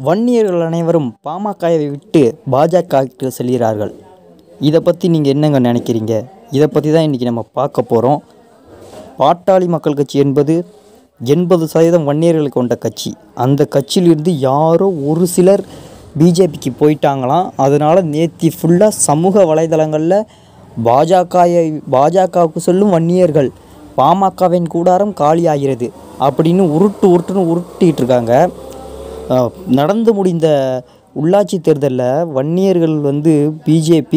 வன்னியர்கள் அனைவரும் பாமகவை விட்டு பாஜகவுக்கு செல்கிறார்கள் இதை பற்றி நீங்கள் என்னங்க நினைக்கிறீங்க இதை பற்றி தான் இன்றைக்கி நம்ம பார்க்க போகிறோம் பாட்டாளி மக்கள் கட்சி என்பது எண்பது சதவீதம் வன்னியர்களை கொண்ட கட்சி அந்த கட்சியிலிருந்து யாரோ ஒரு சிலர் பிஜேபிக்கு போயிட்டாங்களாம் அதனால் நேத்தி ஃபுல்லாக சமூக வலைதளங்களில் பாஜகவை பாஜகவுக்கு சொல்லும் வன்னியர்கள் பாமகவின் கூடாரம் காலியாகிறது அப்படின்னு உருட்டு உருட்டுன்னு உருட்டிகிட்டு இருக்காங்க அஹ், நடந்து முடிந்த உள்ளாட்சி தேர்தலில் வன்னியர்கள் வந்து பிஜேபி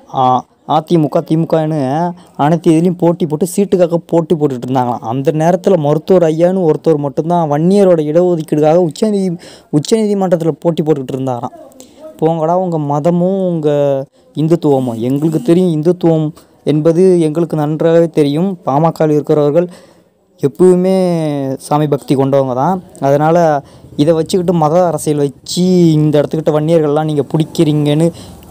அதிமுக திமுகன்னு அனைத்து இதுலேயும் போட்டி போட்டு சீட்டுக்காக போட்டி போட்டுட்டு இருந்தாங்களாம் அந்த நேரத்தில் மருத்துவர் ஐயான்னு ஒருத்தர் மட்டும்தான் வன்னியரோட இடஒதுக்கீடுக்காக உச்சநீதி உச்சநீதிமன்றத்தில் போட்டி போட்டுக்கிட்டு இருந்தாராம் போங்கடா உங்கள் மதமும் உங்கள் இந்துத்துவமும் எங்களுக்கு தெரியும் இந்துத்துவம் என்பது எங்களுக்கு நன்றாகவே தெரியும் பாமகவில் இருக்கிறவர்கள் எப்பவுமே சாமி பக்தி கொண்டவங்க தான் அதனால் இதை வச்சுக்கிட்டு மத அரசியல் வச்சு இந்த இடத்துக்கிட்ட வன்னியர்கள்லாம் நீங்கள் பிடிக்கிறீங்கன்னு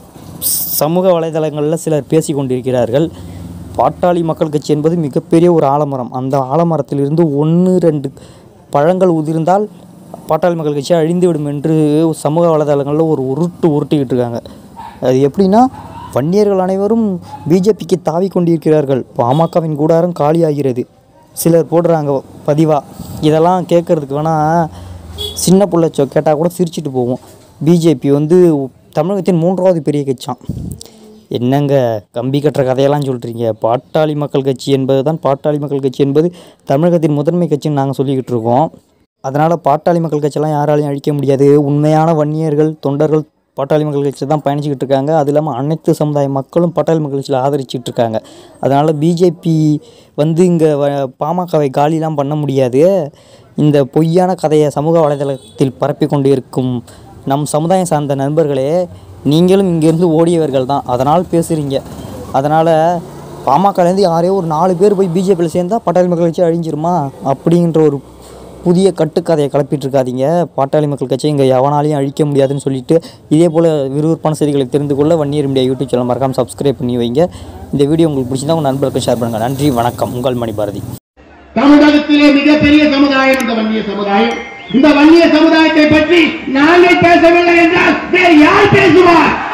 சமூக வலைதளங்களில் சிலர் பேசி கொண்டிருக்கிறார்கள் பாட்டாளி மக்கள் கட்சி என்பது மிகப்பெரிய ஒரு ஆலமரம் அந்த ஆலமரத்திலிருந்து ஒன்று ரெண்டு பழங்கள் உதிர்ந்தால் பாட்டாளி மக்கள் கட்சி அழிந்துவிடும் என்று சமூக வலைதளங்களில் ஒரு உருட்டு உருட்டிக்கிட்டு இருக்காங்க அது எப்படின்னா வன்னியர்கள் அனைவரும் பிஜேபிக்கு தாவி கொண்டிருக்கிறார்கள் பாமகவின் கூடாரம் காலியாகிறது சிலர் போடுறாங்க பதிவாக இதெல்லாம் கேட்குறதுக்கு வேணால் சின்ன பிள்ளை சொ கேட்டால் கூட சிரிச்சிட்டு போவோம் பிஜேபி வந்து தமிழகத்தின் மூன்றாவது பெரிய கட்சியாம் என்னங்க கம்பி கட்டுற கதையெல்லாம் சொல்கிறீங்க பாட்டாளி மக்கள் கட்சி என்பது தான் பாட்டாளி மக்கள் கட்சி என்பது தமிழகத்தின் முதன்மை கட்சின்னு நாங்கள் சொல்லிக்கிட்டு இருக்கோம் அதனால் பாட்டாளி மக்கள் கட்சியெல்லாம் யாராலையும் அழிக்க முடியாது உண்மையான வன்னியர்கள் தொண்டர்கள் பாட்டாளி மக்கள் கட்சி தான் பயணிச்சுக்கிட்டு இருக்காங்க அது இல்லாமல் அனைத்து சமுதாய மக்களும் பாட்டாளி மக்கள் கட்சியில் ஆதரிச்சுட்டு இருக்காங்க அதனால் பிஜேபி வந்து இங்கே பாமகவை காலிலாம் பண்ண முடியாது இந்த பொய்யான கதையை சமூக வலைதளத்தில் பரப்பி கொண்டு இருக்கும் நம் சமுதாயம் சார்ந்த நண்பர்களே நீங்களும் இங்கேருந்து ஓடியவர்கள் தான் அதனால் பேசுகிறீங்க அதனால் பாமகலேருந்து யாரையோ ஒரு நாலு பேர் போய் பிஜேபியில் சேர்ந்தா பாட்டாளி மக்கள் கட்சி அழிஞ்சிருமா அப்படின்ற ஒரு புதிய கட்டுக்கதையை கிளப்பிட்டு இருக்காதீங்க பாட்டாளி மக்கள் கட்சி இங்கே எவனாலையும் அழிக்க முடியாதுன்னு சொல்லிட்டு இதே போல் விறுவிறுப்பான செய்திகளை தெரிந்து கொள்ள வன்னியர் மீடியா யூடியூப் சேனல் மறக்காம சப்ஸ்கிரைப் பண்ணி வைங்க இந்த வீடியோ உங்களுக்கு பிடிச்சிருந்தா உங்கள் நண்பர்களுக்கு ஷேர் பண்ணுங்கள் நன்றி வணக்கம் உங்கள் மணி பாரதி தமிழகத்திலே மிகப்பெரிய சமுதாயம் இந்த வன்னிய சமுதாயம் இந்த வன்னிய சமுதாயத்தை பற்றி நாங்கள் பேசவில்லை என்றால் வேறு யார் பேசுவார்